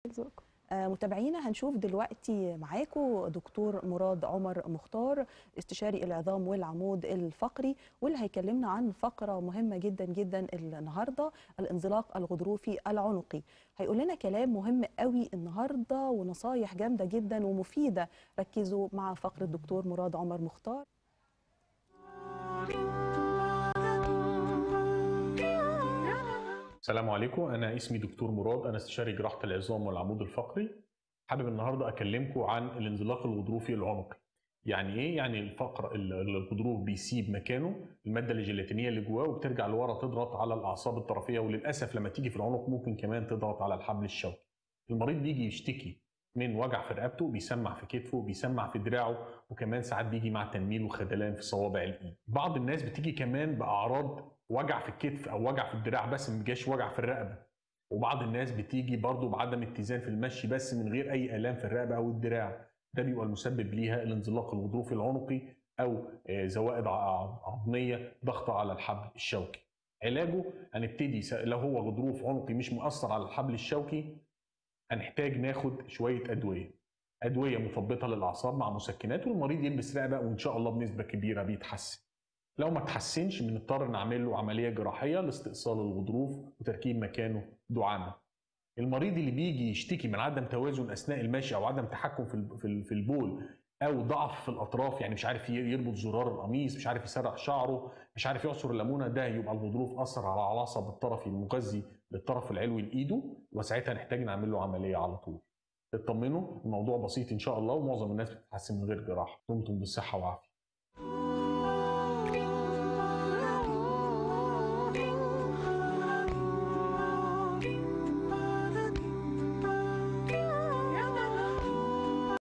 ذوقكم آه، متابعينا هنشوف دلوقتي معاكم دكتور مراد عمر مختار استشاري العظام والعمود الفقري واللي هيكلمنا عن فقره مهمه جدا جدا النهارده الانزلاق الغضروفي العنقي هيقول لنا كلام مهم قوي النهارده ونصايح جامده جدا ومفيده ركزوا مع فقره دكتور مراد عمر مختار السلام عليكم انا اسمي دكتور مراد انا استشاري جراحه العظام والعمود الفقري حابب النهارده اكلمكم عن الانزلاق الغضروفي العنقي يعني ايه يعني الفقر الغضروف بيسيب مكانه الماده الجيلاتينيه اللي جواه وبترجع لورا تضغط على الاعصاب الطرفيه وللاسف لما تيجي في العنق ممكن كمان تضغط على الحبل الشوكي المريض بيجي يشتكي من وجع في رقبته بيسمع في كتفه بيسمع في دراعه وكمان ساعات بيجي مع تنميل وخدلان في صوابع الايد بعض الناس بتيجي كمان باعراض وجع في الكتف او وجع في الدراع بس ما بيجيش وجع في الرقبه وبعض الناس بتيجي برضه بعدم اتزان في المشي بس من غير اي الام في الرقبه او الدراع ده بيبقى المسبب ليها الانزلاق الغضروفي العنقي او زوائد عظميه ضغط على الحبل الشوكي علاجه هنبتدي لو هو غضروف عنقي مش مؤثر على الحبل الشوكي هنحتاج ناخد شويه ادويه ادويه مثبطه للاعصاب مع مسكنات والمريض يلبس رقبه وان شاء الله بنسبه كبيره بيتحسن لو ما تحسنش بنضطر نعمل له عمليه جراحيه لاستئصال الغضروف وتركيب مكانه دعامه المريض اللي بيجي يشتكي من عدم توازن اثناء المشي او عدم تحكم في في البول او ضعف في الاطراف يعني مش عارف يربط زرار القميص مش عارف يسرح شعره مش عارف يعصر الليمونه ده يبقى الغضروف اثر على العصب الطرفي المغذي للطرف العلوي لايده وساعتها نحتاج نعمل له عمليه على طول اطمنوا الموضوع بسيط ان شاء الله ومعظم الناس بتتحسن من غير جراحه دمتم بالصحه والعافيه